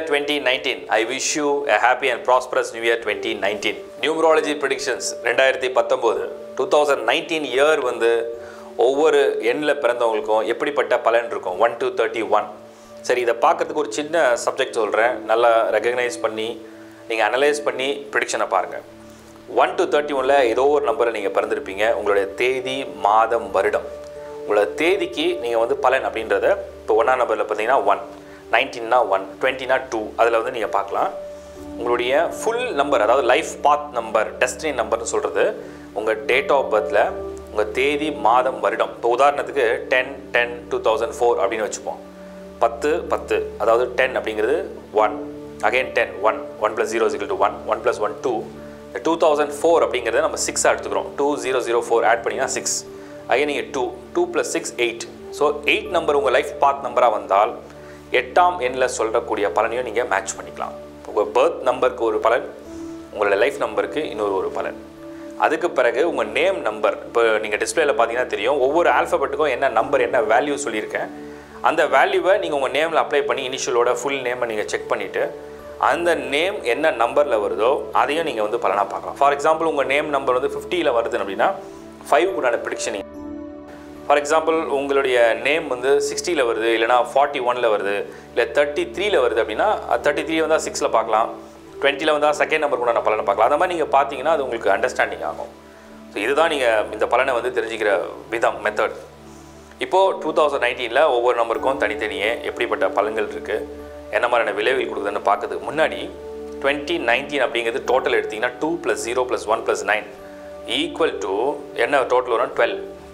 twenty nineteen I wish you a happy and prosperous new year twenty nineteen numerology predictions ரெண்டாயிரத்தி பத்தொம்போது two thousand nineteen year வந்து ஒவ்வொரு எண்ணில் பிறந்தவங்களுக்கும் எப்படிப்பட்ட பலன் இருக்கும் ஒன் to தேர்ட்டி ஒன் சரி இதை பார்க்கறதுக்கு ஒரு சின்ன சப்ஜெக்ட் சொல்கிறேன் நல்லா ரெகக்னைஸ் பண்ணி நீங்கள் அனலைஸ் பண்ணி ப்ரிடிக்ஷனை பாருங்கள் ஒன் to தேர்ட்டி ஒனில் ஏதோ ஒரு நம்பரை நீங்கள் பிறந்திருப்பீங்க உங்களுடைய தேதி மாதம் வருடம் உங்களோட தேதிக்கு நீங்கள் வந்து பலன் அப்படின்றத இப்போ ஒன்றாம் நம்பரில் பார்த்தீங்கன்னா ஒன் நைன்டீன்னா ஒன் டுவெண்ட்டினா டூ அதில் வந்து நீங்கள் பார்க்கலாம் உங்களுடைய ஃபுல் நம்பர் அதாவது லைஃப் பாத் நம்பர் டெஸ்டினி நம்பர்னு சொல்கிறது உங்கள் டேட் ஆஃப் பர்த்தில் உங்கள் தேதி மாதம் வருடம் இப்போ உதாரணத்துக்கு ten ten two thousand four அப்படின்னு வச்சுப்போம் பத்து பத்து அதாவது டென் அப்படிங்கிறது one again ten one one plus zero சிக்கல் two one one plus one two two thousand four அப்படிங்கிறத நம்ம சிக்ஸாக எடுத்துக்கிறோம் two zero zero four add பண்ணிங்கன்னா சிக்ஸ் அகைன் நீங்கள் two two plus six eight so eight number உங்கள் life path நம்பராக வந்தால் எட்டாம் எண்ணில் சொல்லக்கூடிய பலனையும் நீங்கள் மேட்ச் பண்ணிக்கலாம் உங்கள் பர்த் நம்பருக்கு ஒரு பலன் உங்களோட லைஃப் நம்பருக்கு இன்னொரு ஒரு பலன் அதுக்கு பிறகு உங்கள் நேம் நம்பர் இப்போ நீங்கள் டிஸ்பிளேல பார்த்தீங்கன்னா தெரியும் ஒவ்வொரு ஆல்ஃபபெட்டுக்கும் என்ன நம்பர் என்ன வேல்யூ சொல்லியிருக்கேன் அந்த வேல்யூவை நீங்கள் உங்கள் நேமில் அப்ளை பண்ணி இனிஷியலோட ஃபுல் நேமை நீங்கள் செக் பண்ணிவிட்டு அந்த நேம் என்ன நம்பரில் வருதோ அதையும் நீங்கள் வந்து பலனாக பார்க்கலாம் ஃபார் எக்ஸாம்பிள் உங்கள் நேம் நம்பர் வந்து ஃபிஃப்டியில் வருது அப்படின்னா ஃபைவ் உண்டான ப்ரிடிக்ஷன் ஃபார் எக்ஸாம்பிள் உங்களுடைய நேம் வந்து சிக்ஸ்டியில் வருது இல்லைனா ஃபார்ட்டி ஒனில் வருது இல்லை தேர்ட்டி த்ரீல வருது அப்படின்னா தேர்ட்டி த்ரீ வந்தால் சிக்ஸில் பார்க்கலாம் டுவெண்ட்டியில் வந்தால் செகண்ட் நம்பர் கூட நான் பலனை பார்க்கலாம் அந்த மாதிரி நீங்கள் பார்த்தீங்கன்னா அது உங்களுக்கு அண்டர்ஸ்டாண்டிங் ஆகும் ஸோ இதுதான் நீங்கள் இந்த பலனை வந்து தெரிஞ்சுக்கிற விதம் மெத்தட் இப்போது டூ தௌசண்ட் நைன்டீனில் ஒவ்வொரு நம்பருக்கும் தனித்தனியே எப்படிப்பட்ட பலன்கள் இருக்குது என்ன மாதிரியான விளைவுகள் கொடுக்குதுன்னு பார்க்கறதுக்கு முன்னாடி டுவெண்ட்டி நைன்டீன் அப்படிங்கிறது டோட்டல் எடுத்திங்கன்னா two plus zero plus one plus nine equal to என்ன டோட்டல் வரும் டுவெல்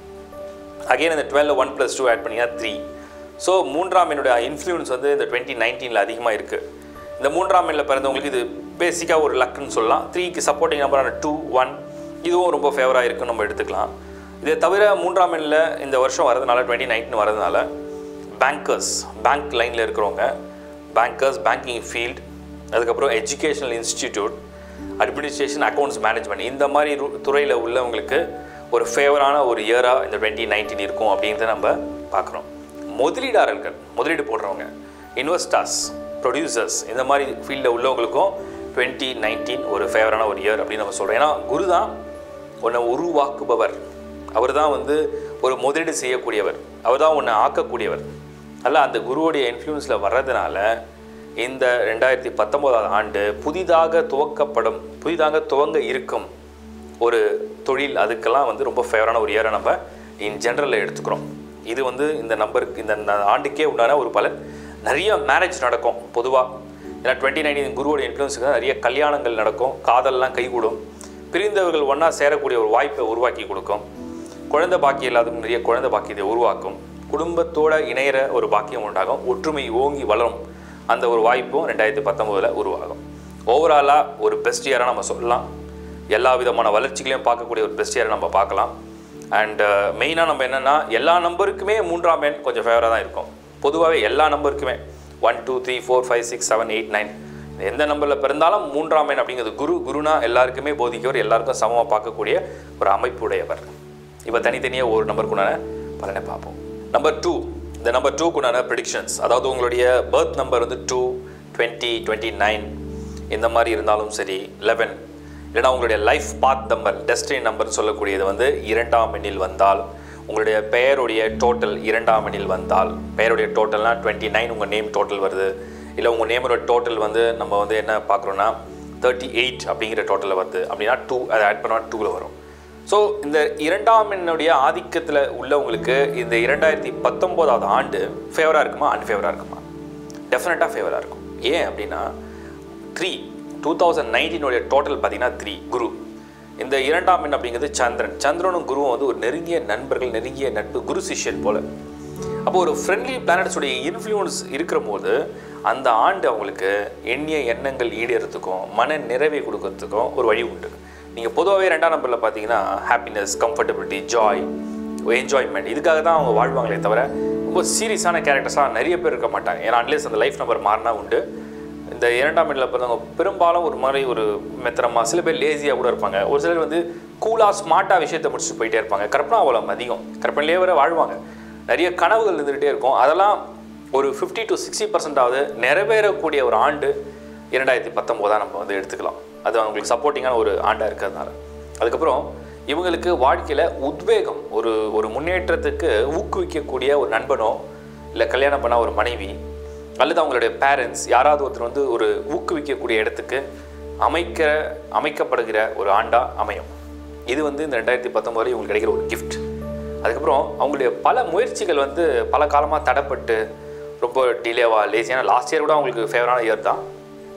அகைன் இந்த twelve one plus two add பண்ணிங்கன்னா த்ரீ ஸோ மூன்றாம் என்னுடைய இன்ஃப்ளூயன்ஸ் வந்து இந்த டுவெண்ட்டி நைன்டீனில் அதிகமாக இருக்குது இந்த மூன்றாம் எண்ணில் பிறந்தவங்களுக்கு இது பேசிக்காக ஒரு லக்குன்னு சொல்லலாம் த்ரீக்கு சப்போர்ட்டிங் நம்பரான டூ ஒன் இதுவும் ரொம்ப ஃபேவராக இருக்குன்னு நம்ம எடுத்துக்கலாம் இதை தவிர மூன்றாம் எண்ணில் இந்த வருஷம் வரதுனால டுவெண்ட்டி நைன்டீன் வரதுனால பேங்கர்ஸ் பேங்க் லைனில் இருக்கிறவங்க பேங்கர்ஸ் பேங்கிங் ஃபீல்ட் அதுக்கப்புறம் educational institute administration accounts management இந்த மாதிரி துறையில் உள்ளவங்களுக்கு ஒரு ஃபேவரான ஒரு இயராக இந்த டுவெண்ட்டி நைன்டீன் இருக்கும் அப்படின்றத நம்ம பார்க்குறோம் முதலீடாளர்கள் முதலீடு போடுறவங்க இன்வெஸ்டர்ஸ் ப்ரொடியூசர்ஸ் இந்த மாதிரி ஃபீல்டில் உள்ளவங்களுக்கும் டுவெண்ட்டி நைன்டீன் ஒரு ஃபேவரான ஒரு இயர் அப்படின்னு நம்ம சொல்கிறோம் ஏன்னா குரு தான் உன்னை உருவாக்குபவர் அவர் தான் வந்து ஒரு முதலீடு செய்யக்கூடியவர் அவர் தான் உன்னை ஆக்கக்கூடியவர் அல்ல அந்த குருவுடைய இன்ஃப்ளூயன்ஸில் வர்றதுனால இந்த ரெண்டாயிரத்தி பத்தொம்போதாவது ஆண்டு புதிதாக துவக்கப்படும் புதிதாக துவங்க இருக்கும் ஒரு தொழில் அதுக்கெல்லாம் வந்து ரொம்ப ஃபேவரான ஒரு இயரை நம்ம இன் ஜென்ரலில் எடுத்துக்கிறோம் இது வந்து இந்த நம்பருக்கு இந்த இந்த ஆண்டுக்கே உண்டான ஒரு பலன் நிறைய மேரேஜ் நடக்கும் பொதுவாக ஏன்னா டுவெண்ட்டி நைன்டீன் குருவோட இன்ஃப்ளூன்ஸுக்கு நிறைய கல்யாணங்கள் நடக்கும் காதல்லாம் கைகூடும் பிரிந்தவர்கள் ஒன்றா சேரக்கூடிய ஒரு வாய்ப்பை உருவாக்கி கொடுக்கும் குழந்தை பாக்கியம் இல்லாதவங்க நிறைய குழந்தை பாக்கியத்தை உருவாக்கும் குடும்பத்தோட இணையிற ஒரு பாக்கியம் உண்டாகும் ஒற்றுமை ஓங்கி வளரும் அந்த ஒரு வாய்ப்பும் ரெண்டாயிரத்தி பத்தொம்போதில் உருவாகும் ஓவராலாக ஒரு பெஸ்ட் இயராக நம்ம சொல்லலாம் எல்லா விதமான வளர்ச்சிகளையும் பார்க்கக்கூடிய ஒரு பெஸ்ட் இயரை நம்ம பார்க்கலாம் அண்ட் மெயினாக நம்ம என்னென்னா எல்லா நம்பருக்குமே மூன்றாம் எண் கொஞ்சம் ஃபேவராக தான் இருக்கும் பொதுவாகவே எல்லா நம்பருக்குமே one two three four five six seven eight nine எந்த நம்பரில் பிறந்தாலும் மூன்றாம் எண் அப்படிங்கிறது குரு குருனா எல்லாருக்குமே போதிக்கவர் எல்லாருக்கும் சமமாக பார்க்கக்கூடிய ஒரு அமைப்புடையவர் இப்போ தனித்தனியாக ஒரு நம்பருக்குண்டான பலனை பார்ப்போம் நம்பர் டூ இந்த நம்பர் டூக்குண்டான ப்ரிடிக்ஷன்ஸ் அதாவது உங்களுடைய பர்த் நம்பர் வந்து டூ டுவெண்ட்டி டுவெண்ட்டி நைன் இந்த மாதிரி இருந்தாலும் சரி லெவன் இல்லைனா உங்களுடைய life path number destiny number சொல்லக்கூடியது வந்து இரண்டாம் எண்ணில் வந்தால் உங்களுடைய பெயருடைய டோட்டல் இரண்டாம் எண்ணில் வந்தால் பெயருடைய டோட்டல்னால் டுவெண்ட்டி நைன் உங்கள் நேம் டோட்டல் வருது இல்லை உங்கள் நேமோட டோட்டல் வந்து நம்ம வந்து என்ன பார்க்குறோன்னா தேர்ட்டி எயிட் அப்படிங்கிற டோட்டலில் வருது அப்படின்னா டூ அதை ஆட் பண்ணால் டூவில் வரும் ஸோ இந்த இரண்டாம் எண்ணுடைய ஆதிக்கத்தில் உள்ளவங்களுக்கு இந்த இரண்டாயிரத்தி பத்தொம்போதாவது ஆண்டு ஃபேவராக இருக்குமா அன்ஃபேவராக இருக்குமா டெஃபினட்டாக ஃபேவராக இருக்கும் ஏன் அப்படின்னா த்ரீ டூ தௌசண்ட் நைன்டீனுடைய டோட்டல் பார்த்தீங்கன்னா த்ரீ குரு இந்த இரண்டாம் எண் அப்படிங்கிறது சந்திரன் சந்திரனும் குருவும் வந்து ஒரு நெருங்கிய நண்பர்கள் நெருங்கிய நட்பு குரு சிஷ்யன் போல அப்போ ஒரு ஃப்ரெண்ட்லி பிளானட்ஸுடைய இன்ஃப்ளூயன்ஸ் இருக்கிற போது அந்த ஆண்டு அவங்களுக்கு எண்ணிய எண்ணங்கள் ஈடேறதுக்கும் மன நிறைவை கொடுக்கறதுக்கும் ஒரு வழி உண்டு நீங்கள் பொதுவாகவே ரெண்டாம் நம்பரில் பார்த்தீங்கன்னா ஹாப்பினஸ் கம்ஃபர்டபிலிட்டி ஜாய் என்ஜாய்மெண்ட் இதுக்காக தான் அவங்க வாழ்வாங்களே தவிர ரொம்ப சீரியஸான கேரக்டர்ஸாக நிறைய பேர் இருக்க மாட்டாங்க ஏன்னா அட்லீஸ்ட் அந்த லைஃப் நம்பர் மாறினா உண்டு இந்த இரண்டாம் எண்ணில் பிறந்தவங்க பெரும்பாலும் ஒரு மாதிரி ஒரு மெத்தனமா சில பேர் லேசியாக கூட இருப்பாங்க ஒரு சிலர் வந்து கூலாக ஸ்மார்ட்டாக விஷயத்தை முடிச்சுட்டு போயிட்டே இருப்பாங்க கற்பனா அவ்வளோ அதிகம் கற்பனையிலே வர வாழ்வாங்க நிறைய கனவுகள் இருந்துகிட்டே இருக்கும் அதெல்லாம் ஒரு ஃபிஃப்டி டு சிக்ஸ்டி பர்சன்டாவது நிறைவேறக்கூடிய ஒரு ஆண்டு இரண்டாயிரத்தி பத்தொம்போதாக நம்ம வந்து எடுத்துக்கலாம் அது அவங்களுக்கு சப்போர்ட்டிங்கான ஒரு ஆண்டாக இருக்கிறதுனால அதுக்கப்புறம் இவங்களுக்கு வாழ்க்கையில் உத்வேகம் ஒரு ஒரு முன்னேற்றத்துக்கு ஊக்குவிக்கக்கூடிய ஒரு நண்பனோ இல்லை கல்யாணம் பண்ண ஒரு மனைவி அல்லது அவங்களுடைய பேரண்ட்ஸ் யாராவது ஒருத்தர் வந்து ஒரு ஊக்குவிக்கக்கூடிய இடத்துக்கு அமைக்க அமைக்கப்படுகிற ஒரு ஆண்டாக அமையும் இது வந்து இந்த ரெண்டாயிரத்தி பத்தொம்போதில் இவங்களுக்கு கிடைக்கிற ஒரு கிஃப்ட் அதுக்கப்புறம் அவங்களுடைய பல முயற்சிகள் வந்து பல காலமாக தடப்பட்டு ரொம்ப டிலேவா லேஸ் ஏன்னா லாஸ்ட் இயர் கூட அவங்களுக்கு ஃபேவரான இயர் தான்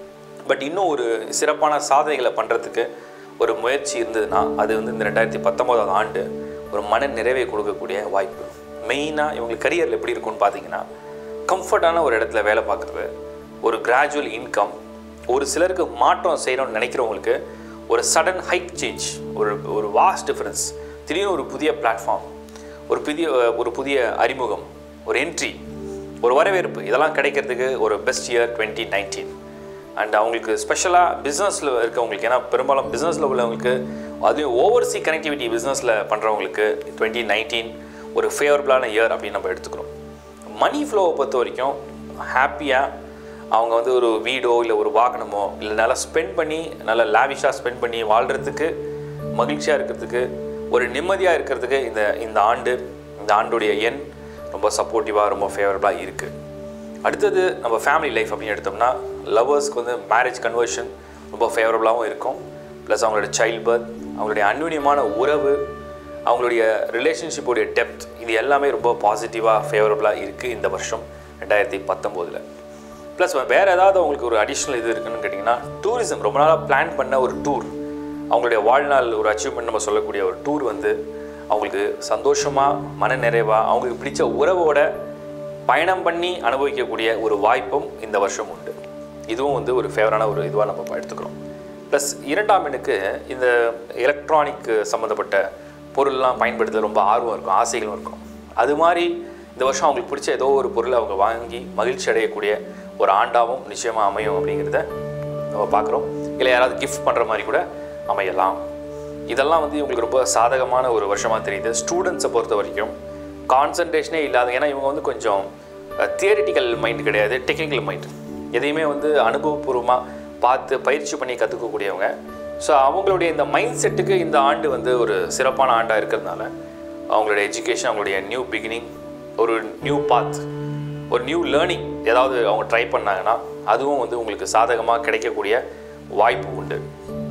பட் இன்னும் ஒரு சிறப்பான சாதனைகளை பண்ணுறதுக்கு ஒரு முயற்சி இருந்ததுன்னா அது வந்து இந்த ரெண்டாயிரத்தி பத்தொம்போதாவது ஆண்டு ஒரு மன நிறைவை கொடுக்கக்கூடிய வாய்ப்பு மெயினாக இவங்களுக்கு கரியரில் எப்படி இருக்கும்னு பார்த்தீங்கன்னா கம்ஃபர்டான ஒரு இடத்துல வேலை பார்க்குறது ஒரு கிராஜுவல் இன்கம் ஒரு சிலருக்கு மாற்றம் செய்யணும்னு நினைக்கிறவங்களுக்கு ஒரு சடன் ஹைக் சேஞ்ச் ஒரு ஒரு வாஸ்ட் டிஃப்ரென்ஸ் திடீர்னு ஒரு புதிய பிளாட்ஃபார்ம் ஒரு புதிய ஒரு புதிய அறிமுகம் ஒரு என்ட்ரி ஒரு வரவேற்பு இதெல்லாம் கிடைக்கிறதுக்கு ஒரு best year twenty nineteen and அவங்களுக்கு ஸ்பெஷலாக பிஸ்னஸில் இருக்கவங்களுக்கு ஏன்னா பெரும்பாலும் பிஸ்னஸில் உள்ளவங்களுக்கு அதுவும் ஓவர்சி கனெக்டிவிட்டி பிஸ்னஸில் பண்ணுறவங்களுக்கு டுவெண்ட்டி நைன்டீன் ஒரு ஃபேவரபுளான இயர் அப்படின்னு நம்ம எடுத்துக்கிறோம் மணி ஃப்ளோவை பொறுத்த வரைக்கும் ஹாப்பியாக அவங்க வந்து ஒரு வீடோ இல்லை ஒரு வாகனமோ இல்லை நல்லா ஸ்பெண்ட் பண்ணி நல்லா லாவிஷாக ஸ்பெண்ட் பண்ணி வாழ்கிறதுக்கு மகிழ்ச்சியாக இருக்கிறதுக்கு ஒரு நிம்மதியாக இருக்கிறதுக்கு இந்த இந்த ஆண்டு இந்த ஆண்டுடைய எண் ரொம்ப சப்போர்ட்டிவாக ரொம்ப ஃபேவரபுளாக இருக்குது அடுத்தது நம்ம ஃபேமிலி லைஃப் அப்படின்னு எடுத்தோம்னா லவ்வர்ஸ்க்கு வந்து மேரேஜ் கன்வர்ஷன் ரொம்ப ஃபேவரபுளாகவும் இருக்கும் ப்ளஸ் அவங்களோட சைல்ட் பர்த் அவங்களுடைய அந்யுன்யமான உறவு அவங்களுடைய ரிலேஷன்ஷிப்போடைய டெப்த் இது எல்லாமே ரொம்ப பாசிட்டிவாக ஃபேவரபுளாக இருக்குது இந்த வருஷம் ரெண்டாயிரத்தி பத்தொம்போதில் ப்ளஸ் வேறு ஏதாவது அவங்களுக்கு ஒரு அடிஷ்னல் இது இருக்குன்னு கேட்டிங்கன்னா டூரிசம் ரொம்ப நாளாக பிளான் பண்ண ஒரு டூர் அவங்களுடைய வாழ்நாள் ஒரு அச்சீவ்மெண்ட் நம்ம சொல்லக்கூடிய ஒரு டூர் வந்து அவங்களுக்கு சந்தோஷமாக மன நிறைவாக அவங்களுக்கு பிடிச்ச உறவோட பயணம் பண்ணி அனுபவிக்கக்கூடிய ஒரு வாய்ப்பும் இந்த வருஷம் உண்டு இதுவும் வந்து ஒரு ஃபேவரான ஒரு இதுவாக நம்ம எடுத்துக்கிறோம் ப்ளஸ் இரண்டாம் எண்ணுக்கு இந்த எலக்ட்ரானிக் சம்மந்தப்பட்ட பொருள்லாம் பயன்படுத்த ரொம்ப ஆர்வம் இருக்கும் ஆசைகளும் இருக்கும் அது மாதிரி இந்த வருஷம் அவங்களுக்கு பிடிச்ச ஏதோ ஒரு பொருளை அவங்க வாங்கி மகிழ்ச்சி அடையக்கூடிய ஒரு ஆண்டாகவும் நிச்சயமாக அமையும் அப்படிங்கிறத நம்ம பார்க்குறோம் இல்லை யாராவது கிஃப்ட் பண்ணுற மாதிரி கூட அமையலாம் இதெல்லாம் வந்து இவங்களுக்கு ரொம்ப சாதகமான ஒரு வருஷமாக தெரியுது ஸ்டூடெண்ட்ஸை பொறுத்த வரைக்கும் கான்சன்ட்ரேஷனே இல்லாத ஏன்னா இவங்க வந்து கொஞ்சம் தியரிட்டிக்கல் மைண்ட் கிடையாது டெக்னிக்கல் மைண்ட் எதையுமே வந்து அனுபவபூர்வமாக பார்த்து பயிற்சி பண்ணி கற்றுக்கக்கூடியவங்க ஸோ அவங்களுடைய இந்த மைண்ட் செட்டுக்கு இந்த ஆண்டு வந்து ஒரு சிறப்பான ஆண்டாக இருக்கிறதுனால அவங்களுடைய எஜுகேஷன் அவங்களுடைய நியூ பிகினிங் ஒரு நியூ பாத் ஒரு நியூ லேர்னிங் ஏதாவது அவங்க ட்ரை பண்ணாங்கன்னா அதுவும் வந்து உங்களுக்கு சாதகமாக கிடைக்கக்கூடிய வாய்ப்பு உண்டு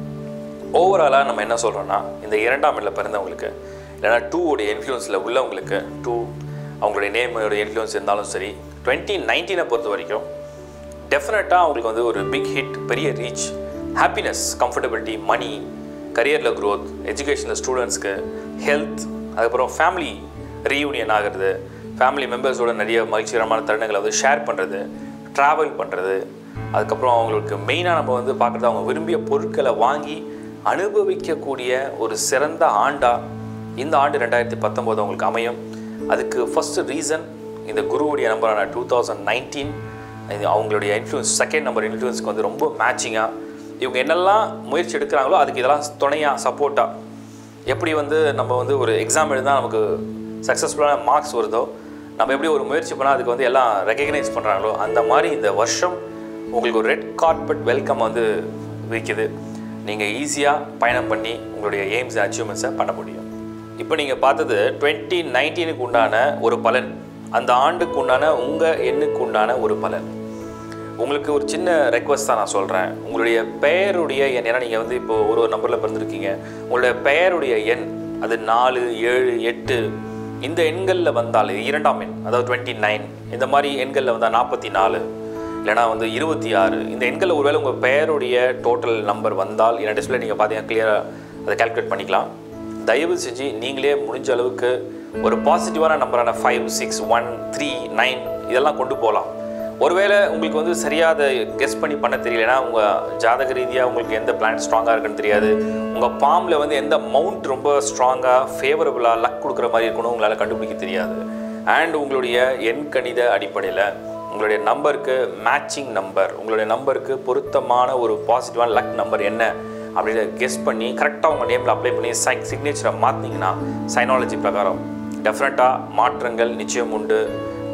ஓவராலாக நம்ம என்ன சொல்கிறோன்னா இந்த இரண்டாம் எண்ணில் பிறந்தவங்களுக்கு இல்லைனா டூ உடைய இன்ஃப்ளூயன்ஸில் உள்ளவங்களுக்கு டூ அவங்களுடைய நேமோட இன்ஃப்ளூயன்ஸ் இருந்தாலும் சரி டுவெண்ட்டி நைன்டீனை பொறுத்த வரைக்கும் டெஃபினட்டாக அவங்களுக்கு வந்து ஒரு பிக் ஹிட் பெரிய ரீச் ஹாப்பினஸ் கம்ஃபர்டபிலிட்டி மணி கரியரில் க்ரோத் எஜுகேஷனில் ஸ்டூடெண்ட்ஸ்க்கு ஹெல்த் அதுக்கப்புறம் ஃபேமிலி ரீயூனியன் ஆகிறது ஃபேமிலி மெம்பர்ஸோட நிறைய மகிழ்ச்சிகரமான தருணங்களை வந்து ஷேர் பண்ணுறது ட்ராவல் பண்ணுறது அதுக்கப்புறம் அவங்களுக்கு மெயினாக நம்ம வந்து பார்க்குறது அவங்க விரும்பிய பொருட்களை வாங்கி அனுபவிக்கக்கூடிய ஒரு சிறந்த ஆண்டாக இந்த ஆண்டு ரெண்டாயிரத்தி பத்தொம்போது அவங்களுக்கு அமையும் அதுக்கு ஃபஸ்ட்டு ரீசன் இந்த குருவுடைய நம்பரான டூ தௌசண்ட் நைன்டீன் அவங்களுடைய இன்ஃப்ளூயன்ஸ் செகண்ட் நம்பர் இன்ஃப்ளூயன்ஸ்க்கு வந்து ரொம்ப மேட்சிங்காக இவங்க என்னெல்லாம் முயற்சி எடுக்கிறாங்களோ அதுக்கு இதெல்லாம் துணையாக சப்போர்ட்டாக எப்படி வந்து நம்ம வந்து ஒரு எக்ஸாம் எழுதினா நமக்கு சக்ஸஸ்ஃபுல்லான மார்க்ஸ் வருதோ நம்ம எப்படி ஒரு முயற்சி பண்ணால் அதுக்கு வந்து எல்லாம் ரெக்கக்னைஸ் பண்ணுறாங்களோ அந்த மாதிரி இந்த வருஷம் உங்களுக்கு ஒரு ரெட் கார்பெட் வெல்கம் வந்து வைக்குது நீங்கள் ஈஸியாக பயணம் பண்ணி உங்களுடைய எய்ம்ஸ் அச்சீவ்மெண்ட்ஸை பண்ண முடியும் இப்போ நீங்கள் பார்த்தது டுவெண்ட்டி நைன்டீனுக்கு உண்டான ஒரு பலன் அந்த ஆண்டுக்கு உண்டான உங்கள் எண்ணுக்கு உண்டான ஒரு பலன் உங்களுக்கு ஒரு சின்ன ரெக்வஸ்ட் தான் நான் சொல்கிறேன் உங்களுடைய பெயருடைய எண் ஏன்னா நீங்கள் வந்து இப்போ ஒரு ஒரு நம்பரில் பிறந்திருக்கீங்க உங்களுடைய பெயருடைய எண் அது நாலு ஏழு எட்டு இந்த எண்களில் வந்தால் இரண்டாம் எண் அதாவது டுவெண்ட்டி நைன் இந்த மாதிரி எண்களில் வந்தால் நாற்பத்தி நாலு இல்லைனா வந்து இருபத்தி ஆறு இந்த எண்களில் ஒருவேளை உங்கள் பெயருடைய டோட்டல் நம்பர் வந்தால் என்ன டிஸ்பிளே நீங்கள் பார்த்தீங்கன்னா கிளியராக அதை கால்குலேட் பண்ணிக்கலாம் தயவு செஞ்சு நீங்களே முடிஞ்ச அளவுக்கு ஒரு பாசிட்டிவான நம்பரான five six one three nine இதெல்லாம் கொண்டு போகலாம் ஒருவேளை உங்களுக்கு வந்து சரியாக அதை கெஸ் பண்ணி பண்ண தெரியலனா உங்கள் ஜாதக ரீதியாக உங்களுக்கு எந்த பிளான் ஸ்ட்ராங்காக இருக்குன்னு தெரியாது உங்கள் பாம்பில் வந்து எந்த மவுண்ட் ரொம்ப ஸ்ட்ராங்காக ஃபேவரபுளாக லக் கொடுக்குற மாதிரி இருக்கணும் உங்களால் கண்டுபிடிக்க தெரியாது அண்ட் உங்களுடைய எண் கணித அடிப்படையில் உங்களுடைய நம்பருக்கு மேட்சிங் நம்பர் உங்களுடைய நம்பருக்கு பொருத்தமான ஒரு பாசிட்டிவான லக் நம்பர் என்ன அப்படின்னு கெஸ் பண்ணி கரெக்டாக உங்கள் நேமில் அப்ளை பண்ணி சை சிக்னேச்சரை மாற்றிங்கன்னா சைனாலஜி பிரகாரம் டெஃபினட்டாக மாற்றங்கள் நிச்சயம் உண்டு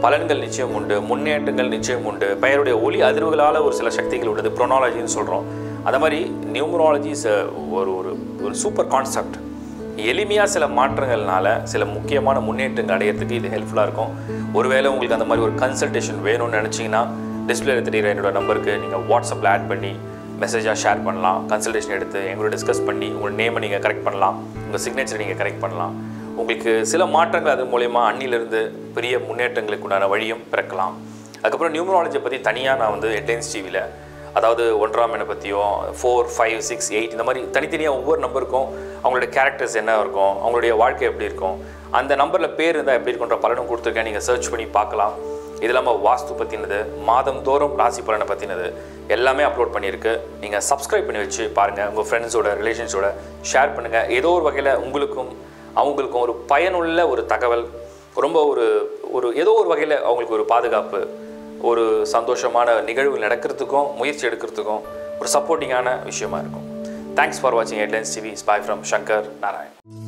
பலன்கள் நிச்சயம் உண்டு முன்னேற்றங்கள் நிச்சயம் உண்டு பெயருடைய ஒளி அதிர்வுகளால் ஒரு சில சக்திகள் உள்ளது ப்ரொனாலஜின்னு சொல்கிறோம் அந்த மாதிரி நியூமராலஜி இஸ் ஒரு ஒரு ஒரு சூப்பர் கான்செப்ட் எளிமையாக சில மாற்றங்கள்னால சில முக்கியமான முன்னேற்றங்கள் அடையிறதுக்கு இது ஹெல்ப்ஃபுல்லாக இருக்கும் ஒருவேளை உங்களுக்கு அந்த மாதிரி ஒரு கன்சல்டேஷன் வேணும்னு நினச்சிங்கன்னா டிஸ்பிளே தெரியுற என்னோட நம்பருக்கு நீங்கள் வாட்ஸ்அப்பில் ஆட் பண்ணி மெசேஜாக ஷேர் பண்ணலாம் கன்சல்டேஷன் எடுத்து எங்களோட டிஸ்கஸ் பண்ணி உங்கள் நேமை நீங்கள் கரெக்ட் பண்ணலாம் உங்கள் சிக்னேச்சர் நீங்கள் கரெக்ட் பண்ணலாம் உங்களுக்கு சில மாற்றங்கள் அது மூலயமா அன்னிலிருந்து பெரிய முன்னேற்றங்களுக்கு உண்டான வழியும் பிறக்கலாம் அதுக்கப்புறம் நியூமராலஜியை பற்றி தனியாக நான் வந்து ஹெட்லைன்ஸ் டிவியில் அதாவது ஒன்றாம் எண்ணை பற்றியும் ஃபோர் ஃபைவ் சிக்ஸ் எயிட் இந்த மாதிரி தனித்தனியாக ஒவ்வொரு நம்பருக்கும் அவங்களுடைய கேரக்டர்ஸ் என்ன இருக்கும் அவங்களுடைய வாழ்க்கை எப்படி இருக்கும் அந்த நம்பரில் பேர் இருந்தால் எப்படி இருக்குன்ற பலனும் கொடுத்துருக்கேன் நீங்கள் சர்ச் பண்ணி பார்க்கலாம் இது இல்லாமல் வாஸ்து பற்றினது மாதந்தோறும் ராசி பலனை பற்றினது எல்லாமே அப்லோட் பண்ணியிருக்கு நீங்கள் சப்ஸ்கிரைப் பண்ணி வச்சு பாருங்கள் உங்கள் ஃப்ரெண்ட்ஸோட ரிலேஷன்ஸோட ஷேர் பண்ணுங்கள் ஏதோ ஒரு வகையில் உங்களுக்கும் அவங்களுக்கும் ஒரு பயனுள்ள ஒரு தகவல் ரொம்ப ஒரு ஒரு ஏதோ ஒரு வகையில் அவங்களுக்கு ஒரு பாதுகாப்பு ஒரு சந்தோஷமான நிகழ்வு நடக்கிறதுக்கும் முயற்சி எடுக்கிறதுக்கும் ஒரு சப்போர்ட்டிங்கான விஷயமா இருக்கும் தேங்க்ஸ் ஃபார் வாட்சிங் headlines TV spy from Shankar Narayan